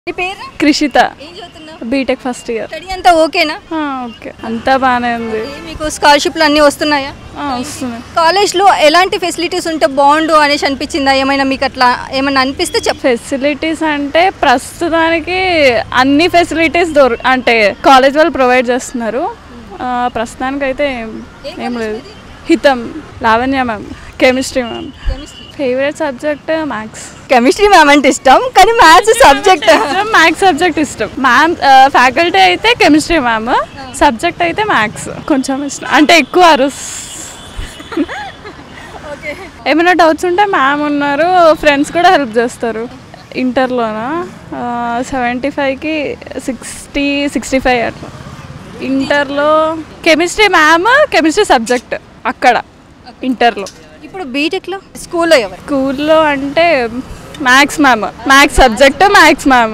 నీ పేరు కృషిత ఏం చదువుతున్నావు బీటెక్ ఫస్ట్ ఇయర్ స్టడీ అంతా ఓకేనా ఓకే అంతా బాగానే ఉంది ఏ, మీకు స్కాలర్షిప్లు అన్నీ వస్తున్నాయా ఆ, వస్తుంది కాలేజ్లో ఎలాంటి ఫెసిలిటీస్ ఉంటే బాగుండు అనేసి అనిపించిందా ఏమైనా మీకు అట్లా ఏమైనా అనిపిస్తే చెప్ప ఫెసిలిటీస్ అంటే ప్రస్తుతానికి అన్ని ఫెసిలిటీస్ దొరు అంటే కాలేజ్ వాళ్ళు ప్రొవైడ్ చేస్తున్నారు ఆ, ప్రస్తుతానికి అయితే ఏం ఏం లేదు హితం Lavanya ma'am chemistry ma'am favourite subject maths chemistry ma'am అంటే ఇష్టం కానీ మ్యాథ్స్ సబ్జెక్ట్ మ్యాథ్స్ సబ్జెక్ట్ ఇష్టం మ్యామ్ ఫ్యాకల్టీ అయితే కెమిస్ట్రీ మ్యామ్ సబ్జెక్ట్ అయితే మ్యాథ్స్ కొంచెం ఇష్టం అంటే ఎక్కువ అరుస్ ఏమైనా డౌట్స్ ఉంటే మ్యామ్ ఉన్నారు ఫ్రెండ్స్ కూడా హెల్ప్ చేస్తారు ఇంటర్లోనా సెవెంటీ ఫైవ్కి సిక్స్టీ సిక్స్టీ ఫైవ్ అట్లా ఇంటర్లో కెమిస్ట్రీ మ్యామ్ కెమిస్ట్రీ సబ్జెక్ట్ అక్కడ ఇంటర్లో ఇప్పుడు బీటెక్లో స్కూల్లో ఎవరు స్కూల్లో అంటే maths ma'am maths subject maths ma'am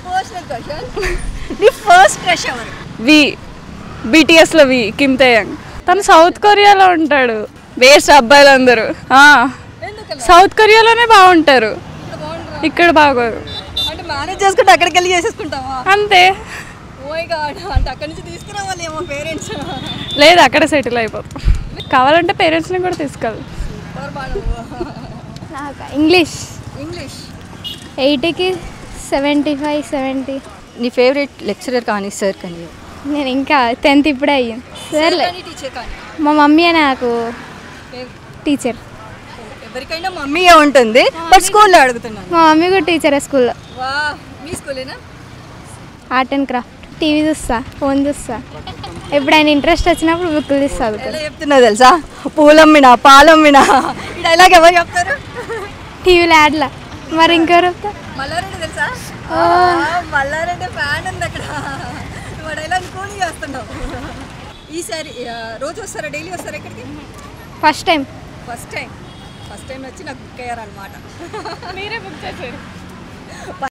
నీ ఫస్ట్ క్రష్ ఎవరు వి బీటీఎస్లో వి కిమ్ తేయంగ్ తను సౌత్ కొరియాలో ఉంటాడు వేస్ట్ అబ్బాయిలందరూ ఆ, సౌత్ కొరియాలోనే బాగుంటారు ఇక్కడ బాగోరు అంటే మేనేజ్ చేసుకుంటే అక్కడికి వెళ్ళి చేసేసుకుంటావా అంతే ఓయ్ గాడ్ అంటే అక్కడి నుంచి తీసుకురావాలి ఏమో పేరెంట్స్ లేదు అక్కడ సెటిల్ అయిపోతాం కావాలంటే పేరెంట్స్ని కూడా తీసుకెళ్ళి నాకు ఇంగ్లీష్ ఇంగ్లీష్ ఎయిటీకి సెవెంటీ ఫైవ్ సెవెంటీ నీ ఫేవరెట్ లెక్చరర్ కానీ సార్ కానీ నేను ఇంకా టెన్త్ ఇప్పుడే అయ్యింది సర్లే టీచర్ కానీ మా మమ్మీ నాకు టీచర్ ఎవరికైనా మమ్మీయే ఉంటుంది బట్ స్కూల్లో అడుగుతున్నాను మా మమ్మీ కూడా టీచరే స్కూల్లో వా మీ స్కూలేనా ఆర్ట్ అండ్ క్రాఫ్ట్ టీవీ చూస్తా ఫోన్ చూస్తా ఎప్పుడైనా ఇంట్రెస్ట్ వచ్చినప్పుడు బుక్లు తీసి చదువుతా ఎలా చెప్తున్నా తెలుసా పూలమ్మినా పాలమ్మినా ఈ డైలాగ్ ఎవరు చెప్తారు టీవీలో యాడ్లా మరి ఇంకెవరు చెప్తా మల్లారెడ్డి తెలుసా మల్లారెడ్డి ఫ్యాన్ ఉంది అక్కడ నువ్వు డైలాగ్ కూలి చేస్తున్నావు ఈసారి ఆ, రోజు వస్తారా డైలీ వస్తారా ఇక్కడికి first time first time first time వచ్చి నాకు బుక్ అయ్యారనమాట మీరే బుక్ చేశారు